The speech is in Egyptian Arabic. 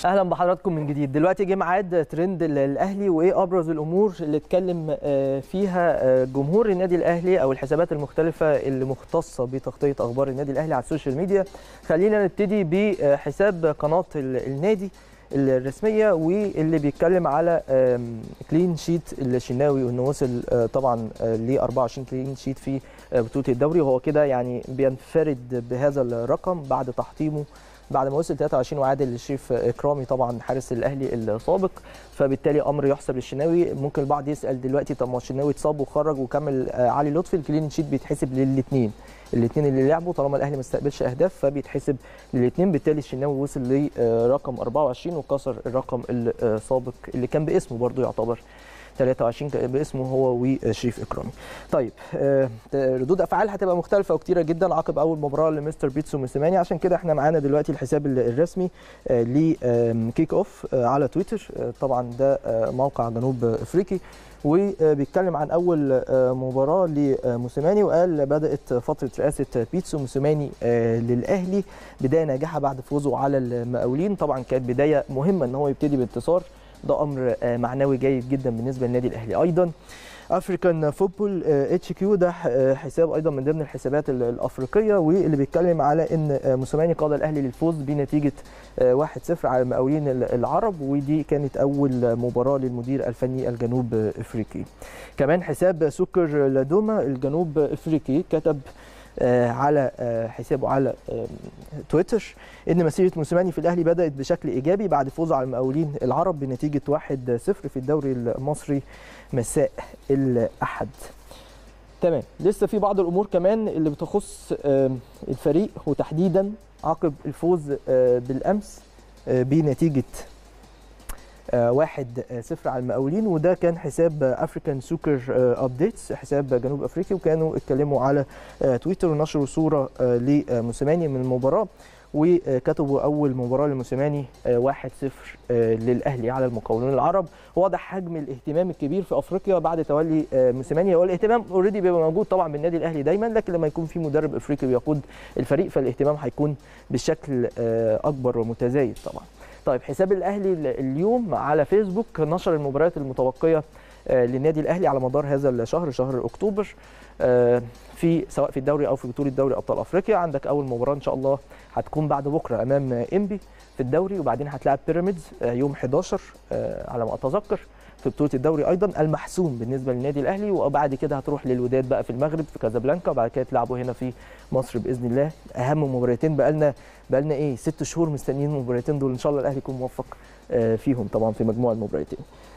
اهلا بحضراتكم من جديد دلوقتي جه ميعاد ترند الاهلي وايه ابرز الامور اللي اتكلم فيها جمهور النادي الاهلي او الحسابات المختلفه اللي مختصه بتغطيه اخبار النادي الاهلي على السوشيال ميديا خلينا نبتدي بحساب قناه النادي الرسميه واللي بيتكلم على كلين شيت الشناوي وانه وصل طبعا ل 24 كلين شيت في بطوله الدوري وهو كده يعني بينفرد بهذا الرقم بعد تحطيمه بعد ما وصل 23 وعادل للشريف اكرامي طبعا حارس الاهلي السابق فبالتالي امر يحسب للشناوي ممكن البعض يسال دلوقتي طب ما الشناوي اتصاب وخرج وكمل علي لطفي الكلين شيت بيتحسب للاثنين الاثنين اللي لعبوا طالما الاهلي ما استقبلش اهداف فبيتحسب للاثنين بالتالي الشناوي وصل لرقم 24 وكسر الرقم السابق اللي كان باسمه برضه يعتبر 23 باسمه هو وشريف اكرامي. طيب ردود افعال هتبقى مختلفه وكتيره جدا عقب اول مباراه لمستر بيتسو موسيماني عشان كده احنا معانا دلوقتي الحساب الرسمي لكيك اوف على تويتر طبعا ده موقع جنوب افريقي وبيتكلم عن اول مباراه لموسيماني وقال بدات فتره رئاسه بيتسو موسيماني للاهلي بدايه ناجحه بعد فوزه على المقاولين طبعا كانت بدايه مهمه ان هو يبتدي بانتصار ده امر معنوي جيد جدا بالنسبه للنادي الاهلي ايضا افريكان فوتبول اتش كيو ده حساب ايضا من ضمن الحسابات الافريقيه واللي بيتكلم على ان موسيماني قاد الاهلي للفوز بنتيجه 1-0 على المقاولين العرب ودي كانت اول مباراه للمدير الفني الجنوب افريقي كمان حساب سكر لادوما الجنوب افريقي كتب على حسابه على تويتر ان مسيره موسيماني في الاهلي بدات بشكل ايجابي بعد فوزه على المقاولين العرب بنتيجه 1-0 في الدوري المصري مساء الاحد. تمام لسه في بعض الامور كمان اللي بتخص الفريق وتحديدا عقب الفوز بالامس بنتيجه واحد صفر على المقاولين وده كان حساب افريكان سوكر ابديتس حساب جنوب افريقيا وكانوا اتكلموا على تويتر ونشروا صوره لموسيماني من المباراه وكتبوا اول مباراه لموسيماني 1-0 للاهلي على المقاولون العرب واضح حجم الاهتمام الكبير في افريقيا بعد تولي موسيماني هو الاهتمام اوريدي بيبقى موجود طبعا بالنادي الاهلي دايما لكن لما يكون في مدرب افريقي بيقود الفريق فالاهتمام هيكون بشكل اكبر ومتزايد طبعا طيب حساب الاهلي اليوم على فيسبوك نشر المباريات المتبقيه للنادي الاهلي على مدار هذا الشهر شهر اكتوبر في سواء في الدوري او في بطوله دوري ابطال افريقيا عندك اول مباراه ان شاء الله هتكون بعد بكره امام انبي في الدوري وبعدين هتلاعب بيراميدز يوم 11 على ما اتذكر في بطوله الدوري ايضا المحسوم بالنسبه للنادي الاهلي وبعد كده هتروح للوداد بقى في المغرب في كازابلانكا وبعد كده تلعبوا هنا في مصر باذن الله اهم مباراتين بقى لنا بقى لنا ايه ست شهور مستنيين المباراتين دول ان شاء الله الاهلي يكون موفق فيهم طبعا في مجموع المباراتين